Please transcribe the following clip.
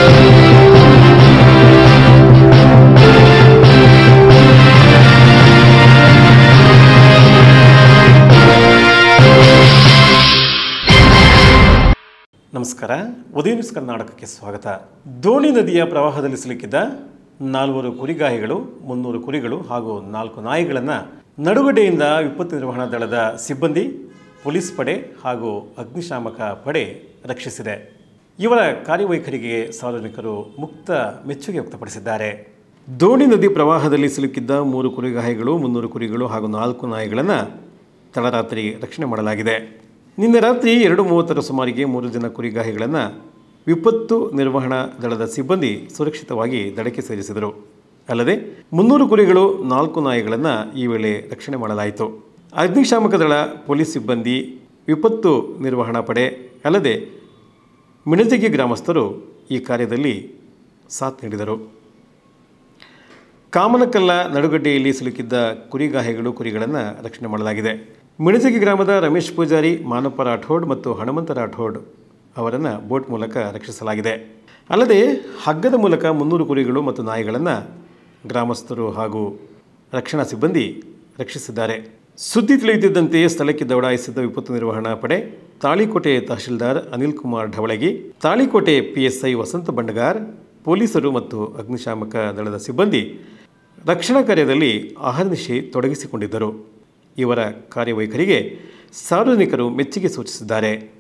ನಮಸ್ಕಾರ ಉದಯ ನ್ಯೂಸ್ ಕರ್ನಾಟಕಕ್ಕೆ ಸ್ವಾಗತ ದೋಣಿ ನದಿಯ ಪ್ರವಾಹದಲ್ಲಿ ಸಿಲುಕಿದ್ದ ನಾಲ್ವರು ಕುರಿಗಾಹಿಗಳು ಮುನ್ನೂರು ಕುರಿಗಳು ಹಾಗೂ ನಾಲ್ಕು ನಾಯಿಗಳನ್ನು ನಡುಗಡ್ಡೆಯಿಂದ ವಿಪತ್ತು ನಿರ್ವಹಣಾ ದಳದ ಸಿಬ್ಬಂದಿ ಪೊಲೀಸ್ ಪಡೆ ಹಾಗೂ ಅಗ್ನಿಶಾಮಕ ಪಡೆ ರಕ್ಷಿಸಿದೆ ಇವರ ಕಾರ್ಯವೈಖರಿಗೆ ಸಾರ್ವಜನಿಕರು ಮುಕ್ತ ಮೆಚ್ಚುಗೆ ವ್ಯಕ್ತಪಡಿಸಿದ್ದಾರೆ ದೋಣಿ ನದಿ ಪ್ರವಾಹದಲ್ಲಿ ಸಿಲುಕಿದ್ದ ಮೂರು ಕುರಿಗಾಹಿಗಳು ಮುನ್ನೂರು ಕುರಿಗಳು ಹಾಗೂ ನಾಲ್ಕು ನಾಯಿಗಳನ್ನು ತಡರಾತ್ರಿ ರಕ್ಷಣೆ ಮಾಡಲಾಗಿದೆ ನಿನ್ನೆ ರಾತ್ರಿ ಎರಡು ಮೂವತ್ತರ ಸುಮಾರಿಗೆ ಮೂರು ಜನ ಕುರಿಗಾಹಿಗಳನ್ನು ವಿಪತ್ತು ನಿರ್ವಹಣಾ ದಳದ ಸಿಬ್ಬಂದಿ ಸುರಕ್ಷಿತವಾಗಿ ದಡಕ್ಕೆ ಸೇರಿಸಿದರು ಅಲ್ಲದೆ ಮುನ್ನೂರು ಕುರಿಗಳು ನಾಲ್ಕು ನಾಯಿಗಳನ್ನು ಈ ವೇಳೆ ರಕ್ಷಣೆ ಮಾಡಲಾಯಿತು ಅಗ್ನಿಶಾಮಕ ದಳ ಪೊಲೀಸ್ ಸಿಬ್ಬಂದಿ ವಿಪತ್ತು ನಿರ್ವಹಣಾ ಪಡೆ ಅಲ್ಲದೆ ಮಿಣಜಗಿ ಗ್ರಾಮಸ್ಥರು ಈ ಕಾರ್ಯದಲ್ಲಿ ಸಾಥ್ ನೀಡಿದರು ಕಾಮನಕಲ್ಲ ನಡುಗಡ್ಡೆಯಲ್ಲಿ ಸಿಲುಕಿದ್ದ ಕುರಿಗಾಹಿಗಳು ಕುರಿಗಳನ್ನು ರಕ್ಷಣೆ ಮಾಡಲಾಗಿದೆ ಮಿಣಜಗಿ ಗ್ರಾಮದ ರಮೇಶ್ ಪೂಜಾರಿ ಮಾನಪ್ಪ ರಾಠೋಡ್ ಮತ್ತು ಹನುಮಂತ ರಾಠೋಡ್ ಅವರನ್ನು ಬೋಟ್ ಮೂಲಕ ರಕ್ಷಿಸಲಾಗಿದೆ ಅಲ್ಲದೆ ಹಗ್ಗದ ಮೂಲಕ ಮುನ್ನೂರು ಕುರಿಗಳು ಮತ್ತು ನಾಯಿಗಳನ್ನು ಗ್ರಾಮಸ್ಥರು ಹಾಗೂ ರಕ್ಷಣಾ ಸಿಬ್ಬಂದಿ ರಕ್ಷಿಸಿದ್ದಾರೆ ಸುದ್ದಿ ತಿಳಿಯುತ್ತಿದ್ದಂತೆ ಸ್ಥಳಕ್ಕೆ ದೌಡಾಯಿಸಿದ ವಿಪತ್ತು ನಿರ್ವಹಣಾ ಪಡೆ ತಾಳಿಕೋಟೆ ತಹಶೀಲ್ದಾರ್ ಅನಿಲ್ ಕುಮಾರ್ ಢವಳಗಿ ತಾಳಿಕೋಟೆ ಪಿಎಸ್ಐ ವಸಂತ ಬಂಡಗಾರ್ ಪೊಲೀಸರು ಮತ್ತು ಅಗ್ನಿಶಾಮಕ ದಳದ ಸಿಬ್ಬಂದಿ ರಕ್ಷಣಾ ಕಾರ್ಯದಲ್ಲಿ ಅಹರ್ನಿಶಿ ತೊಡಗಿಸಿಕೊಂಡಿದ್ದರು ಇವರ ಕಾರ್ಯವೈಖರಿಗೆ ಸಾರ್ವಜನಿಕರು ಮೆಚ್ಚುಗೆ ಸೂಚಿಸಿದ್ದಾರೆ